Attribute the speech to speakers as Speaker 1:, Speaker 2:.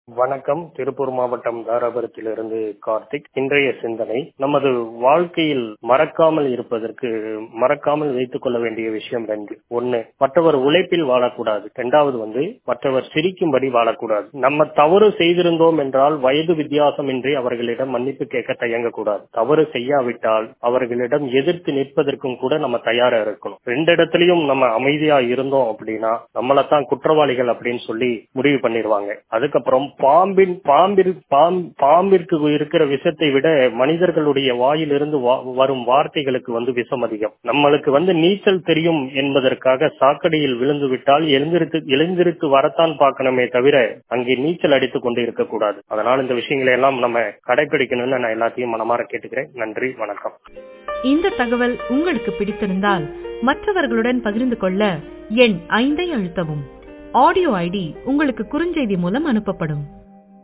Speaker 1: வணக்கம் திருப்பூர் மாவட்டம் தாராபுரத்திலிருந்து கார்த்திக் இன்றைய சிந்தனை நமது வாழ்க்கையில் மறக்காமல் இருப்பதற்கு மறக்காமல் வைத்துக் கொள்ள வேண்டிய விஷயம் ரெண்டு ஒன்னு மற்றவர் உழைப்பில் வாழக்கூடாது இரண்டாவது வந்து மற்றவர் சிரிக்கும்படி வாழக்கூடாது நம்ம தவறு செய்திருந்தோம் என்றால் வயது வித்தியாசமின்றி அவர்களிடம் மன்னிப்பு கேட்க தயங்கக்கூடாது தவறு செய்யாவிட்டால் அவர்களிடம் எதிர்த்து நிற்பதற்கும் கூட நம்ம தயாரா இருக்கணும் ரெண்டு இடத்துலயும் நம்ம அமைதியா இருந்தோம் அப்படின்னா நம்மளைத்தான் குற்றவாளிகள் அப்படின்னு சொல்லி முடிவு பண்ணிடுவாங்க அதுக்கப்புறம் பாம்பின் பாம்பிற் பாம்பிற்கு இருக்கிற விஷத்தை விட மனிதர்களுடைய வாயிலிருந்து வரும் வார்த்தைகளுக்கு வந்து விஷம் அதிகம் நம்மளுக்கு வந்து நீச்சல் தெரியும் என்பதற்காக சாக்கடையில் விழுந்து விட்டால் எழுந்திருக்கு எழுந்திருக்கு வரத்தான் பார்க்கணுமே தவிர அங்கே நீச்சல் அடித்துக் கொண்டு இருக்கக்கூடாது அதனால் இந்த விஷயங்களை எல்லாம் நம்ம கடைபிடிக்கணும்னு நான் எல்லாத்தையும் மனமாற கேட்டுக்கிறேன் நன்றி வணக்கம்
Speaker 2: இந்த தகவல் உங்களுக்கு பிடித்திருந்தால் மற்றவர்களுடன் பகிர்ந்து கொள்ள எண் ஐந்தை அழுத்தவும் ஆடியோ ஐடி உங்களுக்கு குறுஞ்செய்தி மூலம் அனுப்பப்படும்